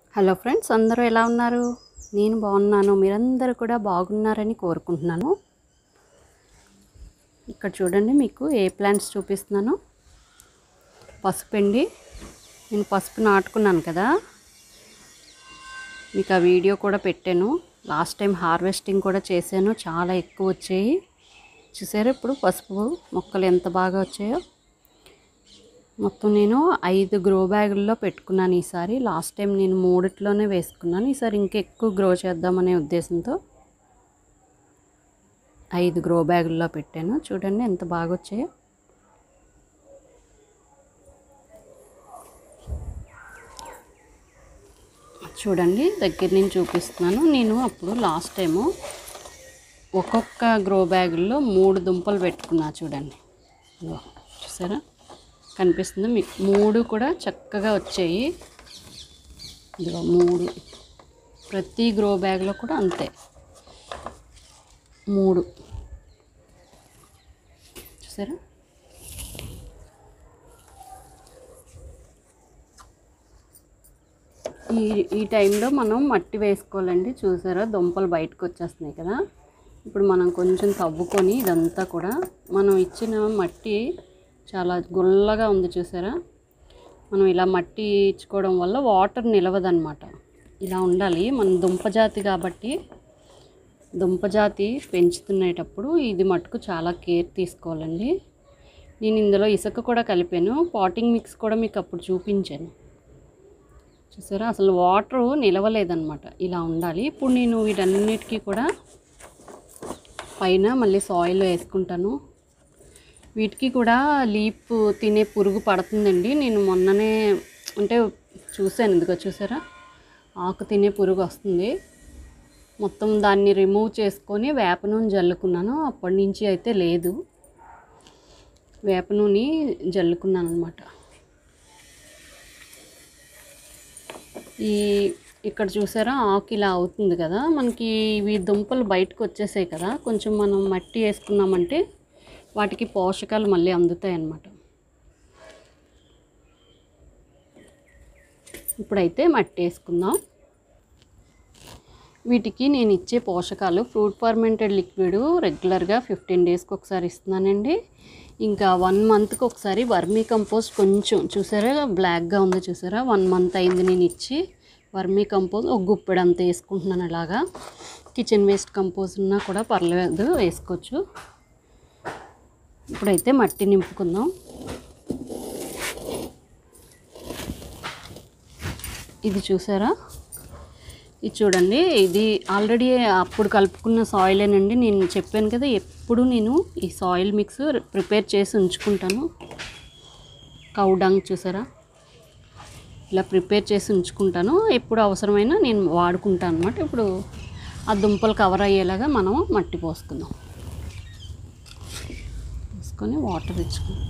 hello friends అందరూ ఎలా ఉన్నారు నేను బాగున్నాను మీరందరూ కూడా బాగున్నారని కోరుకుంటున్నాను ఇక్కడ చూడండి మీకు ఏ ప్లాంట్స్ చూపిస్తున్నాను పసుపు అండి నేను పసుపు నాటుకున్నాను కదా మీకు ఆ వీడియో కూడా పెట్టాను లాస్ట్ టైం హార్వెస్టింగ్ కూడా చేశాను చాలా ఎక్కువ వచ్చాయి చూసారు ఇప్పుడు పసుపు మొక్కలు ఎంత బాగా వచ్చాయో మొత్తం నేను ఐదు గ్రో బ్యాగుల్లో పెట్టుకున్నాను ఈసారి లాస్ట్ టైం నేను మూడిట్లోనే వేసుకున్నాను ఈసారి ఇంకా ఎక్కువ గ్రో చేద్దామనే ఉద్దేశంతో ఐదు గ్రో బ్యాగుల్లో పెట్టాను చూడండి ఎంత బాగా వచ్చాయో చూడండి దగ్గర నుంచి చూపిస్తున్నాను నేను అప్పుడు లాస్ట్ టైము ఒక్కొక్క గ్రో బ్యాగుల్లో మూడు దుంపలు పెట్టుకున్నా చూడండి ఇదిగో చూసారా కనిపిస్తుంది మీకు మూడు కూడా చక్కగా వచ్చాయి ఇదిగో మూడు ప్రతి గ్రో బ్యాగ్లో కూడా అంతే మూడు చూసారా ఈ ఈ టైంలో మనం మట్టి వేసుకోవాలండి చూసారా దుంపలు బయటకు వచ్చేస్తున్నాయి కదా ఇప్పుడు మనం కొంచెం తవ్వుకొని ఇదంతా కూడా మనం ఇచ్చిన మట్టి చాలా గుల్లగా ఉంది చూసారా మనం ఇలా మట్టి ఇచ్చుకోవడం వల్ల వాటర్ నిలవదన్నమాట ఇలా ఉండాలి మనం దుంపజాతి కాబట్టి దుంపజాతి పెంచుతునేటప్పుడు ఇది మట్టుకు చాలా కేర్ తీసుకోవాలండి నేను ఇందులో ఇసుక కూడా కలిపాను పాటింగ్ మిక్స్ కూడా మీకు అప్పుడు చూపించాను చూసారా అసలు వాటర్ నిలవలేదన్నమాట ఇలా ఉండాలి ఇప్పుడు నేను వీటన్నిటికీ కూడా పైన మళ్ళీ సాయిల్ వేసుకుంటాను వీటికి కూడా లీప్ తినే పురుగు పడుతుందండి నేను మొన్ననే అంటే చూశాను ఎందుకో చూసారా ఆకు తినే పురుగు వస్తుంది మొత్తం దాన్ని రిమూవ్ చేసుకొని వేప నూనె జల్లుకున్నాను అప్పటి నుంచి అయితే లేదు వేప నూనె జల్లుకున్నాను అనమాట ఈ ఇక్కడ చూసారా ఆకు ఇలా అవుతుంది కదా మనకి ఇవి దుంపలు బయటకు వచ్చేసాయి కదా కొంచెం మనం మట్టి వేసుకున్నామంటే వాటికి పోషకాలు మళ్ళీ అందుతాయి అన్నమాట ఇప్పుడైతే మట్టి వేసుకుందాం వీటికి నేను ఇచ్చే పోషకాలు ఫ్రూట్ ఫర్మెంటెడ్ లిక్విడ్ రెగ్యులర్గా ఫిఫ్టీన్ డేస్కి ఒకసారి ఇస్తున్నానండి ఇంకా వన్ మంత్కి ఒకసారి వర్మీ కంపోస్ట్ కొంచెం చూసారా బ్లాక్గా ఉంది చూసారా వన్ మంత్ అయింది నేను ఇచ్చి వర్మీ కంపోస్ట్ ఒక గుప్పెడు అంత వేసుకుంటున్నాను అలాగా కిచెన్ వేస్ట్ కంపోస్ట్ ఉన్నా కూడా పర్లేదు వేసుకోవచ్చు ఇప్పుడైతే మట్టి నింపుకుందాం ఇది చూసారా ఇది చూడండి ఇది ఆల్రెడీ అప్పుడు కలుపుకున్న సాయిలేనండి నేను చెప్పాను కదా ఎప్పుడు నేను ఈ సాయిల్ మిక్స్ ప్రిపేర్ చేసి ఉంచుకుంటాను కౌ డంగ్ చూసారా ఇలా ప్రిపేర్ చేసి ఉంచుకుంటాను ఎప్పుడు అవసరమైనా నేను వాడుకుంటాను అనమాట ఇప్పుడు ఆ దుంపలు కవర్ అయ్యేలాగా మనం మట్టి పోసుకుందాం పోసుకొని వాటర్ ఇచ్చుకుందాం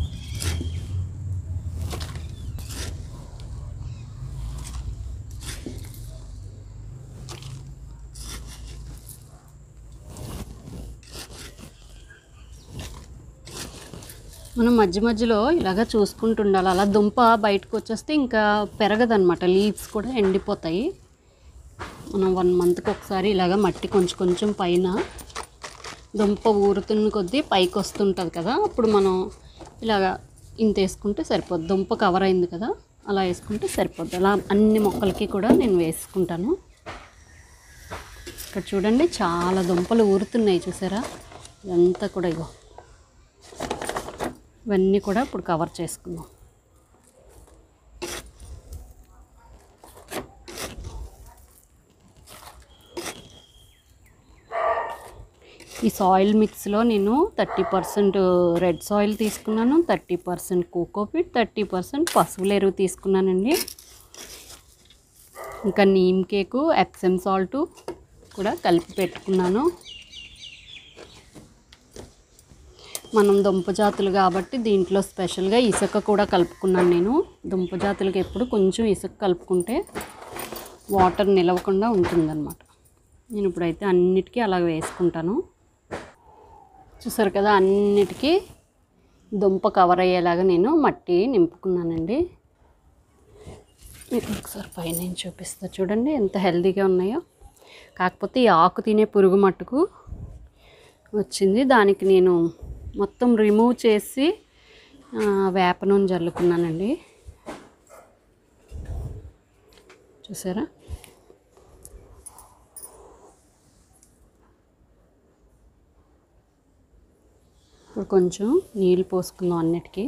మనం మధ్య మధ్యలో ఇలాగ చూసుకుంటూ ఉండాలి అలా దుంప బయటకు వచ్చేస్తే ఇంకా పెరగదనమాట లీవ్స్ కూడా ఎండిపోతాయి మనం వన్ మంత్కి ఒకసారి ఇలాగ మట్టి కొంచెం కొంచెం పైన దుంప ఊరుతున్న కొద్దీ పైకి వస్తుంటుంది కదా అప్పుడు మనం ఇలాగ ఇంత వేసుకుంటే సరిపోద్ది దుంప కవర్ అయింది కదా అలా వేసుకుంటే సరిపోద్ది అలా అన్ని మొక్కలకి కూడా నేను వేసుకుంటాను ఇక్కడ చూడండి చాలా దుంపలు ఊరుతున్నాయి చూసారా ఇదంతా కూడా ఇగో ఇవన్నీ కూడా ఇప్పుడు కవర్ చేసుకుందాం ఈ సాయిల్ మిక్స్లో నేను థర్టీ పర్సెంట్ రెడ్ సాయిల్ తీసుకున్నాను thirty percent cocopeat thirty percent పసుపుల ఎరువు తీసుకున్నానండి ఇంకా నీమ్ కేకు ఎప్సమ్ సాల్ట్ కూడా కలిపి పెట్టుకున్నాను మనం దుంప జాతులు కాబట్టి దీంట్లో స్పెషల్గా ఇసుక కూడా కలుపుకున్నాను నేను దుంప జాతులకి ఎప్పుడు కొంచెం ఇసుక కలుపుకుంటే వాటర్ నిలవకుండా ఉంటుందన్నమాట నేను ఇప్పుడైతే అన్నిటికీ అలా వేసుకుంటాను చూసారు కదా అన్నిటికీ దుంప కవర్ అయ్యేలాగా నేను మట్టి నింపుకున్నానండి మీకు ఒకసారి పైన చూపిస్తా చూడండి ఎంత హెల్తీగా ఉన్నాయో కాకపోతే ఈ ఆకు తినే పురుగు మట్టుకు వచ్చింది దానికి నేను మొత్తం రిమూవ్ చేసి ఆ, వేప నూనె జల్లుకున్నానండి చూసారా ఇప్పుడు కొంచెం నీళ్ళు పోసుకుందాం అన్నిటికీ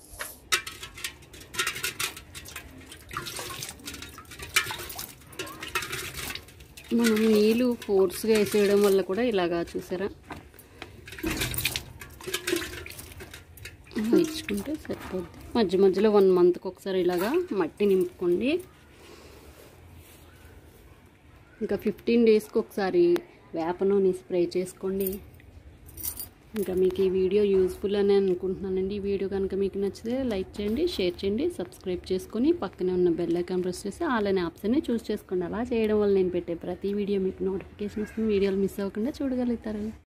మనం నీళ్ళు ఫోర్స్గా వేసేయడం వల్ల కూడా ఇలాగా చూసారా అలా ఇచ్చుకుంటే సరిపోద్ది మధ్య మధ్యలో వన్ మంత్కి ఒకసారి ఇలాగా మట్టి నింపుకోండి ఇంకా ఫిఫ్టీన్ డేస్కి ఒకసారి వేప నూనె స్ప్రే చేసుకోండి ఇంకా మీకు ఈ వీడియో యూస్ఫుల్ అని అనుకుంటున్నానండి ఈ వీడియో కనుక మీకు నచ్చితే లైక్ చేయండి షేర్ చేయండి సబ్స్క్రైబ్ చేసుకొని పక్కనే ఉన్న బెల్ ఐకాన్ ప్రెస్ చేసి ఆల్ అనే ఆప్షన్ని చూస్ చేసుకోండి అలా చేయడం వల్ల నేను పెట్టే ప్రతి వీడియో మీకు నోటిఫికేషన్ వస్తుంది వీడియోలు మిస్ అవ్వకుండా చూడగలుగుతారు